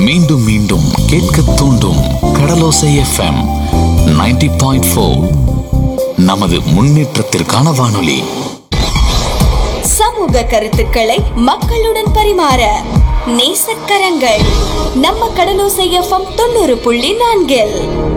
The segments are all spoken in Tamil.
மீண்டும் மீண்டும் கேட்க தூண்டும் கடலோசை எஃப்எம் 90.4 பாயிண்ட் நமது முன்னேற்றத்திற்கான வானொலி சமூக கருத்துக்களை மக்களுடன் பரிமாற நேசக்கரங்கள் நம்ம கடலோசை எஃப்எம் தொண்ணூறு புள்ளி நான்கில்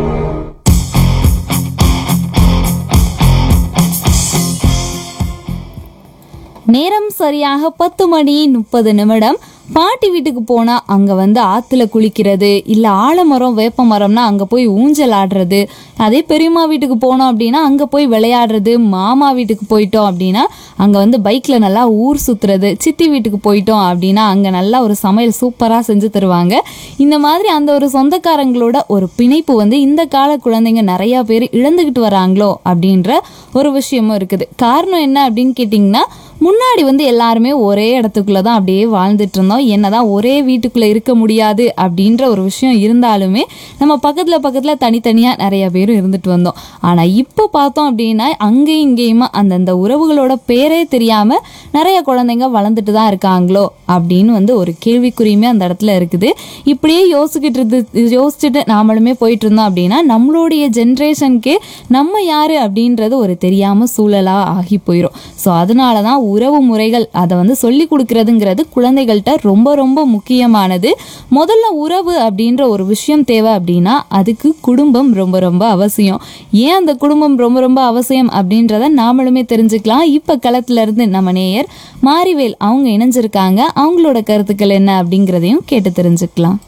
நேரம் சரியாக பத்து மணி முப்பது நிமிடம் பாட்டி வீட்டுக்கு போனா அங்க வந்து ஆத்துல குளிக்கிறது இல்ல ஆலமரம் வேப்ப மரம்னா அங்க போய் ஊஞ்சல் ஆடுறது அதே பெரியம்மா வீட்டுக்கு போனோம் அப்படின்னா அங்க போய் விளையாடுறது மாமா வீட்டுக்கு போயிட்டோம் அப்படின்னா அங்க வந்து பைக்ல நல்லா ஊர் சுத்துறது சித்தி வீட்டுக்கு போயிட்டோம் அப்படின்னா அங்க நல்லா ஒரு சமையல் சூப்பரா செஞ்சு தருவாங்க இந்த மாதிரி அந்த ஒரு சொந்தக்காரங்களோட ஒரு பிணைப்பு வந்து இந்த கால குழந்தைங்க நிறைய பேர் இழந்துகிட்டு வராங்களோ அப்படின்ற ஒரு விஷயமும் இருக்குது காரணம் என்ன அப்படின்னு கேட்டிங்கன்னா முன்னாடி வந்து எல்லாருமே ஒரே இடத்துக்குள்ள தான் அப்படியே வாழ்ந்துட்டு இருந்தோம் என்னதான் ஒரே வீட்டுக்குள்ள இருக்க முடியாது அப்படின்ற ஒரு விஷயம் இருந்தாலுமே நம்ம பக்கத்துல பக்கத்துல தனித்தனியா நிறைய பேரும் இருந்துட்டு வந்தோம் ஆனா இப்போ பார்த்தோம் அப்படின்னா அங்கேயும் இங்கேயுமா அந்தந்த உறவுகளோட பேரே தெரியாம நிறைய குழந்தைங்க வளர்ந்துட்டு தான் இருக்காங்களோ அப்படின்னு வந்து ஒரு கேள்விக்குறியுமே அந்த இடத்துல இருக்குது இப்படியே யோசிச்சுக்கிட்டு இருந்து யோசிச்சுட்டு நாமளுமே போயிட்டு இருந்தோம் அப்படின்னா நம்மளுடைய ஜென்ரேஷனுக்கே நம்ம யாரு அப்படின்றது ஒரு தெரியாம சூழலா ஆகி போயிடும் ஸோ அதனால தான் உறவு முறைகள் அதை வந்து சொல்லி கொடுக்கறதுங்கிறது குழந்தைகள்கிட்ட ரொம்ப ரொம்ப முக்கியமானது முதல்ல உறவு அப்படின்ற ஒரு விஷயம் தேவை அப்படின்னா அதுக்கு குடும்பம் ரொம்ப ரொம்ப அவசியம் ஏன் அந்த குடும்பம் ரொம்ப ரொம்ப அவசியம் அப்படின்றத நாமளுமே தெரிஞ்சுக்கலாம் இப்போ களத்துல இருந்து நம்ம நேயர் மாரிவேல் அவங்க இணைஞ்சிருக்காங்க அவங்களோட கருத்துக்கள் என்ன அப்படிங்கிறதையும் கேட்டு தெரிஞ்சுக்கலாம்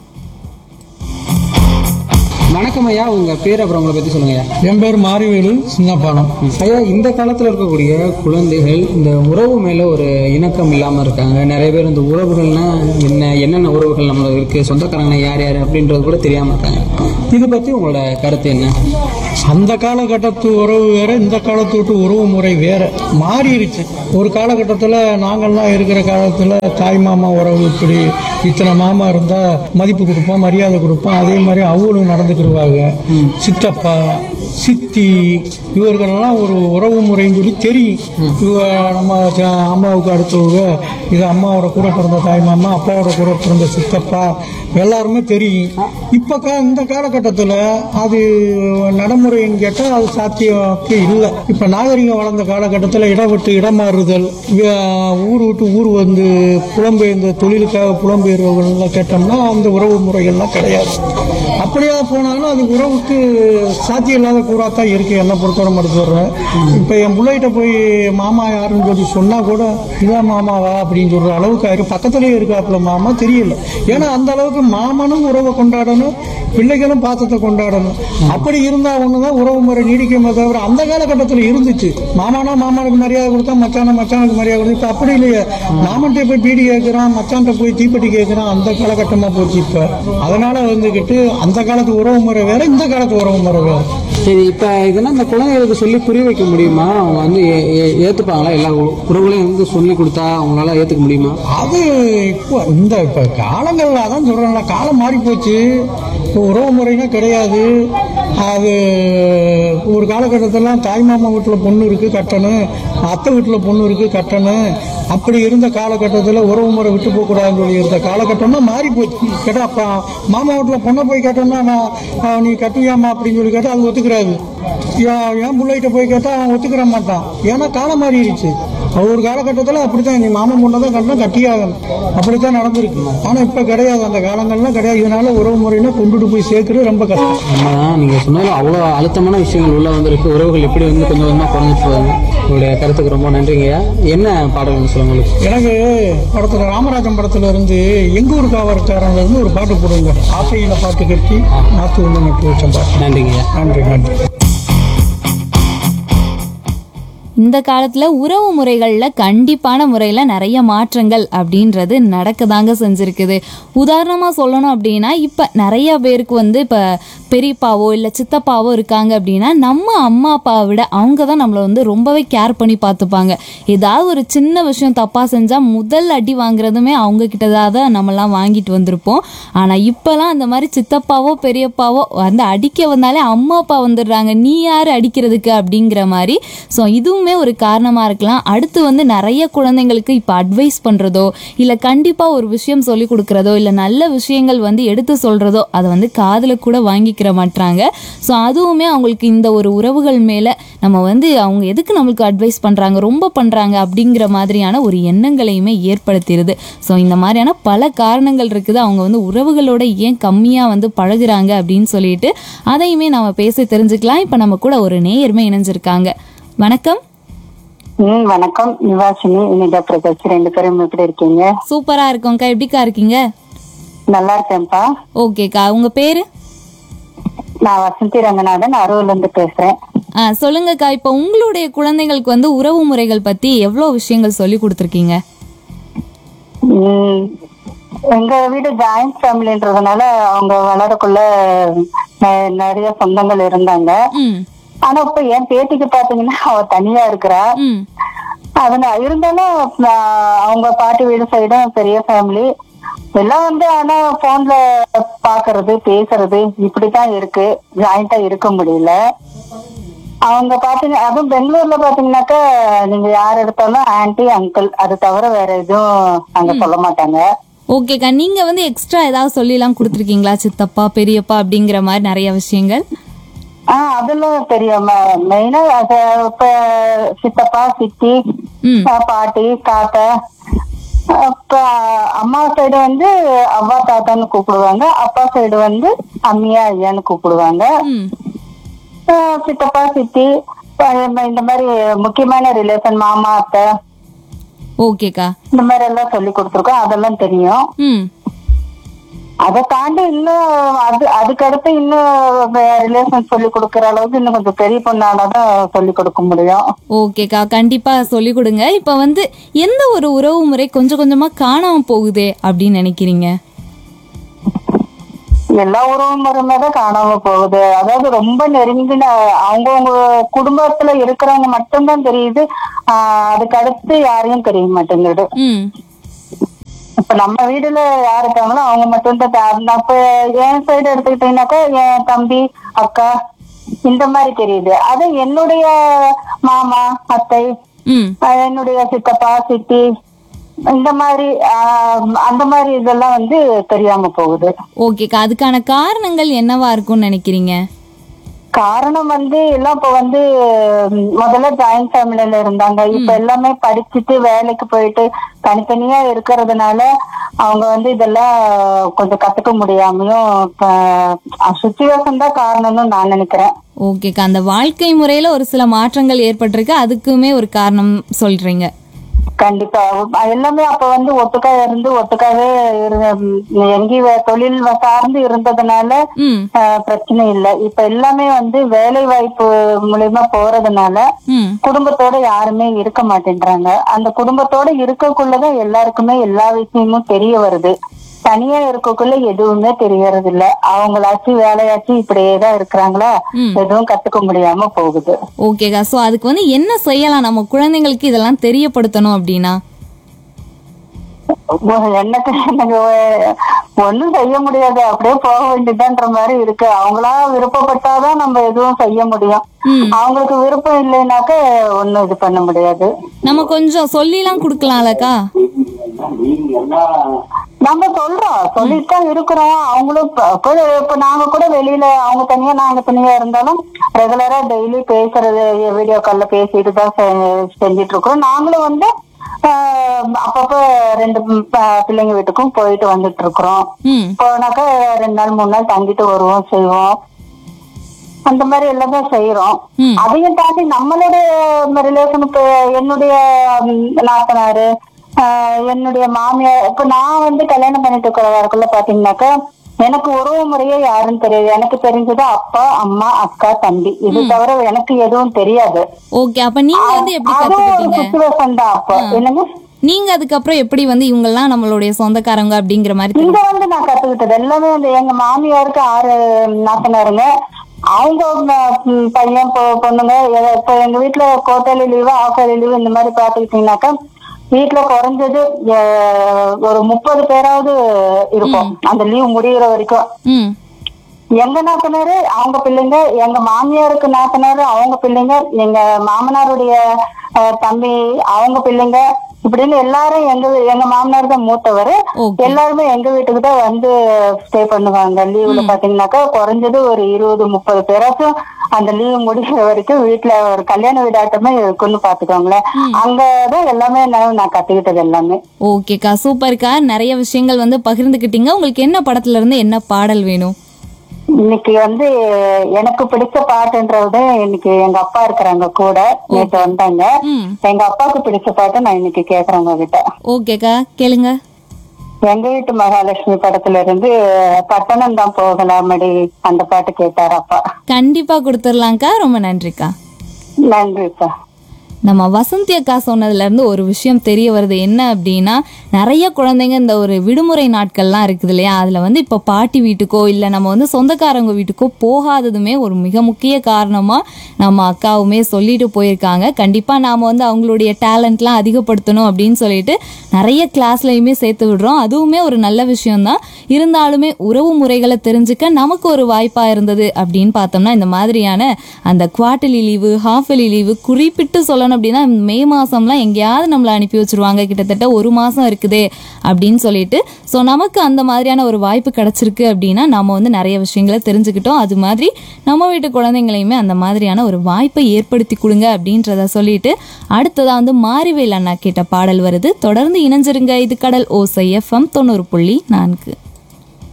வணக்கம் ஐயா உங்க பேர் அப்புறம் உங்களை பத்தி சொல்லுங்க ஐயா என் பேர் மாரிவேலு சின்னப்பாலம் ஐயா இந்த காலத்துல இருக்கக்கூடிய குழந்தைகள் இந்த உறவு மேல ஒரு இணக்கம் இல்லாம இருக்காங்க நிறைய பேர் இந்த உறவுகள்னா என்ன என்னென்ன உறவுகள் நம்மளுக்கு இருக்கு சொந்தக்காரங்க யார் யார் அப்படின்றது கூட தெரியாம இருக்காங்க இது பத்தி உங்களோட கருத்து என்ன அந்த காலகட்டத்து உறவு வேற இந்த காலத்து விட்டு உறவு முறை வேற மாறிடுச்சு ஒரு காலகட்டத்தில் நாங்கள்லாம் இருக்கிற காலத்தில் தாய் மாமா உறவு இப்படி இத்தனை மாமா இருந்தால் மதிப்பு கொடுப்போம் மரியாதை கொடுப்போம் அதே மாதிரி அவங்களும் நடந்துக்கிடுவாங்க சித்தப்பா சித்தி இவர்களெல்லாம் ஒரு உறவு முறைன்னு சொல்லி தெரியும் இவ நம்ம ச- அம்மாவுக்கு அடுத்தவங்க இது அம்மாவோட கூட பிறந்த தாய் மாமா அப்பாவோட கூட பிறந்த சித்தப்பா எல்லாருமே தெரியும் இப்போ கா இந்த காலகட்டத்தில் அது நடைமுறைன்னு கேட்டால் அது சாத்தியக்கு இல்லை இப்போ நாகரிகம் வளர்ந்த காலகட்டத்தில் இடம் விட்டு இடம் மாறுதல் வி- ஊர் விட்டு ஊர் வந்து புலம்பெயர்ந்த தொழிலுக்காக புலம்பெயர்வர்கள்லாம் கேட்டோம்னா அந்த உறவு முறைகள்லாம் கிடையாது அப்படியா போனாலும் அது உறவுக்கு சாத்தியம் இல்லாத கூறா தான் இருக்கு என்ன பொறுத்தவரை மட்டும் சொல்றேன் இப்போ என் பிள்ளைகிட்ட போய் மாமா யாருன்னு சொல்லி சொன்னா கூட இதான் மாமாவா அப்படின்னு சொல்ற அளவுக்கு ஆயிரும் பக்கத்துலயே இருக்காப்புல மாமா தெரியல ஏன்னா அந்த அளவுக்கு மாமனும் உறவை கொண்டாடணும் பிள்ளைகளும் பாசத்தை கொண்டாடணும் அப்படி இருந்தா ஒண்ணுதான் உறவு முறை நீடிக்குமே தவிர அந்த காலகட்டத்தில் இருந்துச்சு மாமானா மாமனுக்கு மரியாதை கொடுத்தா மச்சான மச்சானுக்கு மரியாதை கொடுத்தா இப்ப அப்படி இல்லையே மாமன்கிட்ட போய் பீடி கேட்கிறான் மச்சான்கிட்ட போய் தீப்பெட்டி கேட்கிறான் அந்த காலகட்டமா போச்சு இப்ப அதனால வந்துகிட்டு அந்த காலத்து உறவு முறை வேற இந்த காலத்து உறவு முறை வேற சரி இப்ப இதெல்லாம் இந்த குழந்தைகளுக்கு சொல்லி புரிய வைக்க முடியுமா அவங்க வந்து ஏ- ஏ- ஏத்துப்பாங்களா எல்லா உ- உறவுகளையும் வந்து சொல்லி கொடுத்தா அவங்களால ஏத்துக்க முடியுமா அது இப்போ இந்த இப்போ காலங்கள் அதான் சொல்கிறேன்ல காலம் மாறி போச்சு இப்போ உறவு முறைனா கிடையாது அது ஒரு காலகட்டத்திலாம் தாய் மாமா வீட்டில் பொண்ணு இருக்குது கட்டணும் அத்தை வீட்டில் பொண்ணு இருக்குது கட்டணும் அப்படி இருந்த காலகட்டத்தில் உறவு முறை விட்டு போகக்கூடாதுன்னு சொல்லி இருந்த காலகட்டம்னா மாறி போச்சு கேட்டால் அப்போ மாமா வீட்டில் பொண்ணை போய் கேட்டோம்னா நான் ஆ, நீ கட்டுவியாமா அப்படின்னு சொல்லி கேட்டால் அது ஒத்துக்கிறாது என் என் பிள்ளைகிட்ட போய் கேட்டால் அவன் ஒத்துக்கிற மாட்டான் ஏன்னா காலம் மாறிடுச்சு ஒரு காலகட்டத்தில் அப்படித்தான் நீ மாமன் பொண்ணை தான் கட்டினா கட்டியாகணும் அப்படித்தான் நடந்திருக்கு ஆனால் இப்போ கிடையாது அந்த காலங்கள்லாம் கிடையாது இதனால உறவு முறையில கொண்டுட்டு போய் சேர்க்கறது ரொம்ப கஷ்டம் ஆமாம் நீங்க சொன்னது அவ்வளோ அழுத்தமான விஷயங்கள் உள்ள வந்திருக்கு உறவுகள் எப்படி வந்து கொஞ்சம் கொஞ்சமாக குறைஞ்சிட்டு போவாங்க உங்களுடைய கருத்துக்கு ரொம்ப நன்றிங்கய்யா என்ன பாடல்கள் சொல்லுங்க உங்களுக்கு எனக்கு படத்துல ராமராஜன் படத்துல இருந்து எங்க ஊர் காவல்காரன்ல இருந்து ஒரு பாட்டு போடுங்க ஆசையில பாட்டு கட்டி நாத்து ஒன்று நட்டு வச்ச பாட்டு நன்றிங்கய்யா நன்றி நன்றி இந்த காலத்துல உறவு முறைகள்ல கண்டிப்பான முறையில நிறைய மாற்றங்கள் அப்படின்றது நடக்கதாங்க செஞ்சிருக்குது உதாரணமா சொல்லணும் அப்படின்னா இப்ப நிறைய பேருக்கு வந்து இப்ப பெரியப்பாவோ இல்லை சித்தப்பாவோ இருக்காங்க அப்படின்னா நம்ம அம்மா அப்பாவை விட அவங்க தான் நம்மளை வந்து ரொம்பவே கேர் பண்ணி பார்த்துப்பாங்க ஏதாவது ஒரு சின்ன விஷயம் தப்பாக செஞ்சால் முதல் அடி வாங்குறதுமே அவங்க கிட்டதான் தான் நம்மலாம் வாங்கிட்டு வந்திருப்போம் ஆனால் இப்போலாம் அந்த மாதிரி சித்தப்பாவோ பெரியப்பாவோ வந்து அடிக்க வந்தாலே அம்மா அப்பா வந்துடுறாங்க நீ யார் அடிக்கிறதுக்கு அப்படிங்கிற மாதிரி ஸோ இதுவுமே ஒரு காரணமாக இருக்கலாம் அடுத்து வந்து நிறைய குழந்தைங்களுக்கு இப்போ அட்வைஸ் பண்ணுறதோ இல்லை கண்டிப்பாக ஒரு விஷயம் சொல்லி கொடுக்குறதோ இல்லை நல்ல விஷயங்கள் வந்து எடுத்து சொல்கிறதோ அதை வந்து காதில் கூட வாங்கிக்கிற மாட்றாங்க ஸோ அதுவுமே அவங்களுக்கு இந்த ஒரு உறவுகள் மேலே நம்ம வந்து அவங்க எதுக்கு நம்மளுக்கு அட்வைஸ் பண்ணுறாங்க ரொம்ப பண்ணுறாங்க அப்படிங்கிற மாதிரியான ஒரு எண்ணங்களையுமே ஏற்படுத்திடுது ஸோ இந்த மாதிரியான பல காரணங்கள் இருக்குது அவங்க வந்து உறவுகளோட ஏன் கம்மியாக வந்து பழகுறாங்க அப்படின்னு சொல்லிட்டு அதையுமே நம்ம பேசி தெரிஞ்சுக்கலாம் இப்போ நம்ம கூட ஒரு நேயருமே இணைஞ்சிருக்காங்க வணக்கம் ம் வணக்கம் நிவாசினி இனிதா பிரகாஷ் ரெண்டு பேரும் எப்படி இருக்கீங்க சூப்பராக இருக்கோங்க்கா எப்படிக்கா இருக்கீங்க நல்லா இருக்கேன்ப்பா ஓகேக்கா உங்கள் பேர் நான் வசந்தி ரங்கநாதன் அரூர்ல இருந்து பேசுறேன் ஆ சொல்லுங்கக்கா இப்போ உங்களுடைய குழந்தைங்களுக்கு வந்து உறவு முறைகள் பற்றி எவ்வளோ விஷயங்கள் சொல்லி கொடுத்துருக்கீங்க ம், எங்க வீடு ஜாயிண்ட் ஃபேமிலின்றதுனால அவங்க வளரக்குள்ள நெ- நிறைய சொந்தங்கள் இருந்தாங்க ம் ஆனா இப்ப என் பேத்திக்கு பாத்தீங்கன்னா அவ தனியா இருக்கிறா ம் அதனால இருந்தாலும் நான் அவங்க பாட்டி வீடு சைடும் பெரிய ஃபேமிலி எல்லாம் வந்து ஆனா போன்ல பாக்குறது பேசுறது இப்படித்தான் இருக்கு ஜாயிண்டா இருக்க முடியல அவங்க பாத்தீங்க அதுவும் பெங்களூர்ல பாத்தீங்கன்னாக்கா நீங்க யார் எடுத்தாலும் ஆன்டி அங்கிள் அது தவிர வேற எதுவும் அங்க சொல்ல மாட்டாங்க ஓகேக்கா நீங்கள் வந்து எக்ஸ்ட்ரா ஏதாவது சொல்லிலாம் கொடுத்துருக்கீங்களா சித்தப்பா பெரியப்பா அப்படிங்கிற மாதிரி நிறைய விஷயங்கள் ஆஹ் அதெல்லாம் தெரியும் மெயினா அது இப்ப சித்தப்பா சித்தி ம் ஆஹ் பாட்டி தாத்தா அப்ப அம்மா சைடு வந்து அவ்வா தாத்தான்னு கூப்பிடுவாங்க அப்பா சைடு வந்து அம்மியா ஐயான்னு கூப்பிடுவாங்க ம் ஆஹ் சித்தப்பா சித்தி ஆஹ் இந்த மாதிரி முக்கியமான ரிலேஷன் மாமா அத்தை ஓகேக்கா இந்த மாதிரி எல்லாம் சொல்லி கொடுத்துருக்கோம் அதெல்லாம் தெரியும் ம் அதை தாண்டி இன்னும் அது அதுக்கு அடுத்து இன்னும் ரிலேஷன் சொல்லி கொடுக்கற அளவுக்கு இன்னும் கொஞ்சம் பெரிய பொண்ணாலதான் சொல்லி கொடுக்க முடியும் ஓகேக்கா கண்டிப்பாக சொல்லி கொடுங்க இப்போ வந்து எந்த ஒரு உறவு முறை கொஞ்சம் கொஞ்சமாக காணாமல் போகுதே அப்படின்னு நினைக்கிறீங்க எல்லா உறவு முறையுமே தான் காணாம போகுது அதாவது ரொம்ப நெருங்கின அவங்கவுங்க குடும்பத்துல இருக்கிறவங்க மட்டும்தான் தெரியுது ஆஹ் அதுக்கு அடுத்து யாரையும் தெரிய மாட்டேங்குது ம் இப்ப நம்ம வீடுல யார் இருக்காங்களோ அவங்க மட்டும்தான் தே- அப்ப என் சைடு எடுத்துக்கிட்டீங்கன்னாக்கா என் தம்பி அக்கா இந்த மாதிரி தெரியுது அது என்னுடைய மாமா அத்தை ம் ஆஹ் என்னுடைய சித்தப்பா சித்தி இந்த மாதிரி ஆஹ் அந்த மாதிரி இதெல்லாம் வந்து தெரியாம போகுது ஓகேக்கா அதுக்கான காரணங்கள் என்னவா இருக்கும்னு நினைக்கிறீங்க காரணம் வந்து எல்லாம் இப்ப வந்து ம், முதல்ல ஜாயிண்ட் ஃபேமிலில இருந்தாங்க இப்ப எல்லாமே படிச்சுட்டு வேலைக்கு போயிட்டு தனித்தனியா இருக்கிறதுனால அவங்க வந்து இதெல்லாம் கொஞ்சம் கத்துக்க முடியாமையும் சுச்சுவேஷன் தான் காரணம்னு நான் நினைக்கிறேன் ஓகேக்கா அந்த வாழ்க்கை முறையில் ஒரு சில மாற்றங்கள் ஏற்பட்டிருக்கு அதுக்குமே ஒரு காரணம் சொல்கிறீங்க கண்டிப்பா அது எல்லாமே அப்ப வந்து ஒட்டுக்கா இருந்து ஒட்டுக்காவே இரு- ம், எங்கேயும் வே- தொழில் சார்ந்து இருந்ததுனால ம் ஆஹ், பிரச்சனை இல்லை இப்ப எல்லாமே வந்து வேலை வாய்ப்பு மூலியமா போறதுனால ம் குடும்பத்தோட யாருமே இருக்க மாட்டேன்றாங்க அந்த குடும்பத்தோட இருக்கக்குள்ளதான் எல்லாருக்குமே எல்லா விஷயமும் தெரிய வருது தனியா இருக்கக்குள்ள எதுவுமே தெரியறது இல்ல அவங்களாச்சும் வேலையாச்சும் இப்படியே தான் இருக்கிறாங்களா ம். எதுவும் கத்துக்க முடியாம போகுது ஓகேக்கா ஸோ அதுக்கு வந்து என்ன செய்யலாம் நம்ம குழந்தைங்களுக்கு இதெல்லாம் தெரியப்படுத்தணும் அப்படின்னா என்னக்கு எனக்கு ஒண்ணும் செய்ய முடியாது அப்படியே போக வேண்டியதுன்ற மாதிரி இருக்கு அவங்களா விருப்பப்பட்டாதான் நம்ம எதுவும் செய்ய முடியும் ம். அவங்களுக்கு விருப்பம் இல்லைனாக்க ஒண்ணும் இது பண்ண முடியாது நம்ம கொஞ்சம் சொல்லிலாம் கொடுக்கலாம்லக்கா நம்ம சொல்றோம் சொல்லிட்டு தான் இருக்கிறோம் அவங்களும் இப்ப- இப்ப இப்ப நாங்க கூட வெளியில அவங்க தனியா நாங்க தனியா இருந்தாலும் ரெகுலரா டெய்லி பேசுறது வீடியோ கால்ல பேசிட்டு தான் செ- செஞ்சிட்டு இருக்கோம் நாங்களும் வந்து ஆஹ், அப்பப்ப ரெண்டு ப- பிள்ளைங்க வீட்டுக்கும் போயிட்டு வந்துட்டு இருக்கிறோம் ம் போனாக்கா ரெண்டு நாள் மூணு நாள் தங்கிட்டு வருவோம் செய்வோம் அந்த மாதிரி எல்லாம் தான் செய்யறோம் ம். அதையும் தாண்டி நம்மளுடைய ரிலேஷன் இப்ப என்னுடைய ம், நாத்தனாரு ஆஹ், என்னுடைய மாமியார் இப்ப நான் வந்து கல்யாணம் பண்ணிட்டு இருக்கிற வரக்குள்ள பாத்தீங்கன்னாக்கா எனக்கு உறவு முறையே யாருன்னு தெரியாது எனக்கு தெரிஞ்சது அப்பா அம்மா அக்கா தம்பி இது தவிர எனக்கு எதுவும் தெரியாது ஓகே அப்ப நீங்க வந்து எப்படி அதுவும் ஒரு கத்துக்கிட்டீங்க சுச்சுவேஷன் தான் அப்போ என்னங்க நீங்க அதுக்கப்புறம் எப்படி வந்து இவங்கெல்லாம் நம்மளுடைய சொந்தக்காரங்க அப்படிங்கிற மாதிரி தெரியும்? இங்க வந்து நான் கத்துக்கிட்டது எல்லாமே வந்து எங்க மாமியாருக்கு ஆறு நாத்தனாருங்க அவங்க ம், பையன் பொ- பொண்ணுங்க எ- இப்போ எங்க வீட்டுல கோட்டாலி லீவு ஆஃபாலி லீவு இந்த மாதிரி பாத்துக்கிட்டீங்கன்னாக்கா வீட்டுல குறைஞ்சது எ, ஒரு முப்பது பேராவது இருக்கும் அந்த லீவ் முடியிற வரைக்கும் ம் எங்க நாத்தனாரு அவங்க பிள்ளைங்க எங்க மாமியாருக்கு நாத்தனாரு அவங்க பிள்ளைங்க எங்க மாமனாருடைய அஹ், தம்பி அவங்க பிள்ளைங்க இப்படின்னு எல்லாரும் எங்க வீ- எங்க மாமனார் தான் மூத்தவர் Okay. எல்லாருமே எங்க வீட்டுக்கு தான் வந்து ஸ்டே பண்ணுவாங்க லீவ்ல பாத்தீங்கன்னாக்கா குறைஞ்சது ஒரு இருபது முப்பது பேராச்சும் அந்த லீவ் முடிகிற வரைக்கும் வீட்டுல ஒரு கல்யாண வீடாட்டமே இருக்குன்னு பாத்துக்கோங்களேன் அங்கதான் எல்லாமே நான் நான் கத்துக்கிட்டது எல்லாமே ஓகேக்கா சூப்பர்க்கா நிறைய விஷயங்கள் வந்து பகிர்ந்துக்கிட்டீங்க உங்களுக்கு என்ன படத்துல இருந்து என்ன பாடல் வேணும் இன்னைக்கு வந்து எனக்கு பிடிச்ச பாட்டுன்றது இன்னைக்கு எங்க அப்பா இருக்கிறாங்க கூட நேற்று வந்தாங்க ம் எங்க அப்பாவுக்கு பிடிச்ச பாட்டு நான் இன்னைக்கு கேக்குறேன் உங்ககிட்ட ஓகேக்கா கேளுங்க எங்க வீட்டு மகாலட்சுமி படத்துல இருந்து பட்டணம் தான் போகலாமடி அந்த பாட்டு கேட்டார் அப்பா கண்டிப்பா கொடுத்துடலாம்க்கா ரொம்ப நன்றிக்கா நன்றிப்பா நம்ம வசந்தி அக்கா சொன்னதுல இருந்து ஒரு விஷயம் தெரிய வருது என்ன அப்படின்னா நிறைய குழந்தைங்க இந்த ஒரு விடுமுறை நாட்கள்லாம் இருக்குது இல்லையா அதுல வந்து இப்போ பாட்டி வீட்டுக்கோ இல்லை நம்ம வந்து சொந்தக்காரங்க வீட்டுக்கோ போகாததுமே ஒரு மிக முக்கிய காரணமா நம்ம அக்காவுமே சொல்லிட்டு போயிருக்காங்க கண்டிப்பா நாம வந்து அவங்களுடைய டேலண்ட்லாம் அதிகப்படுத்தணும் அப்படின்னு சொல்லிட்டு நிறைய கிளாஸ்லயுமே சேர்த்து விடுறோம் அதுவுமே ஒரு நல்ல விஷயம்தான் இருந்தாலுமே உறவு முறைகளை தெரிஞ்சுக்க நமக்கு ஒரு வாய்ப்பா இருந்தது அப்படின்னு பார்த்தோம்னா இந்த மாதிரியான அந்த குவார்டர்லி லீவு ஹாஃபலி லீவு குறிப்பிட்டு சொல்லணும் அப்படின்னா மே மாசம்லாம் எங்கேயாவது நம்மளை அனுப்பி வச்சிருவாங்க கிட்டத்தட்ட ஒரு மாசம் இருக்குதே அப்படின்னு சொல்லிட்டு ஸோ நமக்கு அந்த மாதிரியான ஒரு வாய்ப்பு கிடைச்சிருக்கு அப்படின்னா நம்ம வந்து நிறைய விஷயங்களை தெரிஞ்சுக்கிட்டோம் அது மாதிரி நம்ம வீட்டு குழந்தைங்களையுமே அந்த மாதிரியான ஒரு வாய்ப்பை ஏற்படுத்தி கொடுங்க அப்படின்றத சொல்லிட்டு அடுத்ததா வந்து மாரிவேல் அண்ணா கேட்ட பாடல் வருது தொடர்ந்து இணைஞ்சிருங்க இது கடல் ஓசை எஃப்எம் தொண்ணூறு புள்ளி நான்கு